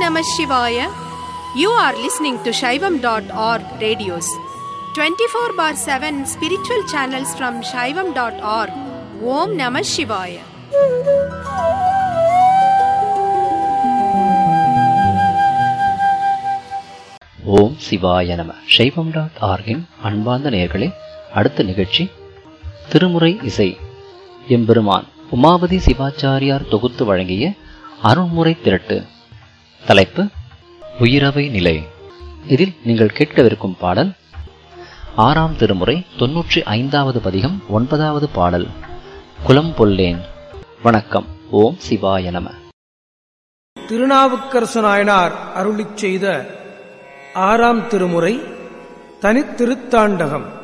Namah Shivaya. You are listening to Shaivam.org radios. 24 bar 7 spiritual channels from Shaivam.org. Om Namah Shivaya. ஓம் சிவாய நம சைவம் dot ஆர்கின் அன்பார்ந்த நேர்களே அடுத்த நிகழ்ச்சி திருமுறை இசை எம்பெருமான் உமாபதி சிவாச்சாரியார் தொகுத்து வழங்கிய அருண்முறை திரட்டு தலைப்பு உயிரவை நிலை இதில் நீங்கள் கேட்கவிருக்கும் பாடல் ஆறாம் திருமுறை தொன்னூற்றி ஐந்தாவது பதிகம் ஒன்பதாவது பாடல் குலம் பொல்லேன் வணக்கம் ஓம் சிவாய நம திருநாவுக்கரசு நாயனார் அருளிச் செய்த ஆறாம் திருமுறை தனித்திருத்தாண்டகம்